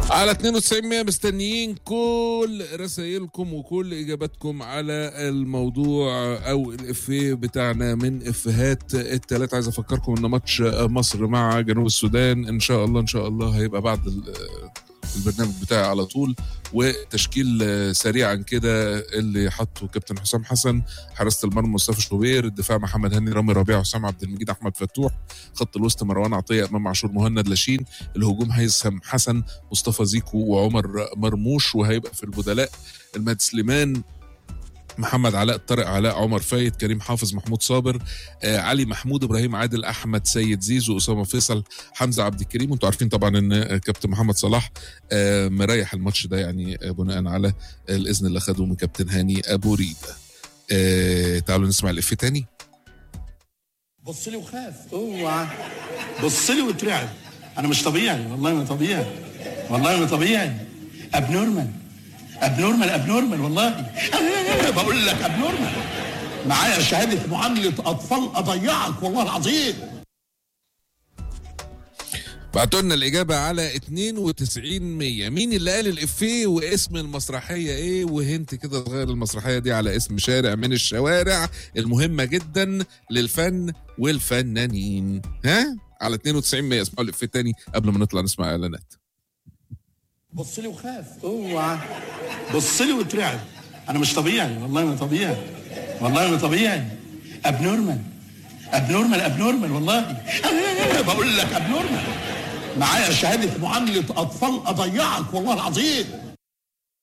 على 92 100 مستنيين كل رسائلكم وكل اجاباتكم على الموضوع او الافيه بتاعنا من افيهات الثلاث عايز افكركم ان ماتش مصر مع جنوب السودان ان شاء الله ان شاء الله هيبقى بعد ال- البرنامج بتاعي على طول وتشكيل سريعا كده اللي حطه كابتن حسام حسن حراسه المرمى مصطفى شوبير الدفاع محمد هاني رامي ربيع حسام عبد المجيد احمد فتوح خط الوسط مروان عطيه امام عاشور مهند لاشين الهجوم هيثم حسن مصطفى زيكو وعمر مرموش وهيبقى في البدلاء المهدي سليمان محمد علاء طارق علاء عمر فايد كريم حافظ محمود صابر آه علي محمود ابراهيم عادل احمد سيد زيزو اسامه فيصل حمزه عبد الكريم وانتوا عارفين طبعا ان آه، كابتن محمد صلاح آه مريح الماتش ده يعني آه بناء على الاذن اللي خده من كابتن هاني ابو ريده آه تعالوا نسمع الافيه تاني بص لي وخاف اوعى بص لي واترعب انا مش طبيعي والله ما طبيعي والله ما طبيعي ابنورمال ابنورمال ابنورمال والله بقول لك ابنورمال معايا شهاده معامله اطفال اضيعك والله العظيم بعتوا لنا الإجابة على 92 100 مين اللي قال الإفيه واسم المسرحية إيه وهنت كده صغير المسرحية دي على اسم شارع من الشوارع المهمة جدا للفن والفنانين ها على 92 100 اسمعوا الإفيه تاني قبل ما نطلع نسمع إعلانات بص لي وخاف اوعى بص لي واترعب انا مش طبيعي والله ما طبيعي والله ما طبيعي ابنورمال ابنورمال ابنورمال والله بقول لك ابنورمال معايا شهاده معامله اطفال اضيعك والله العظيم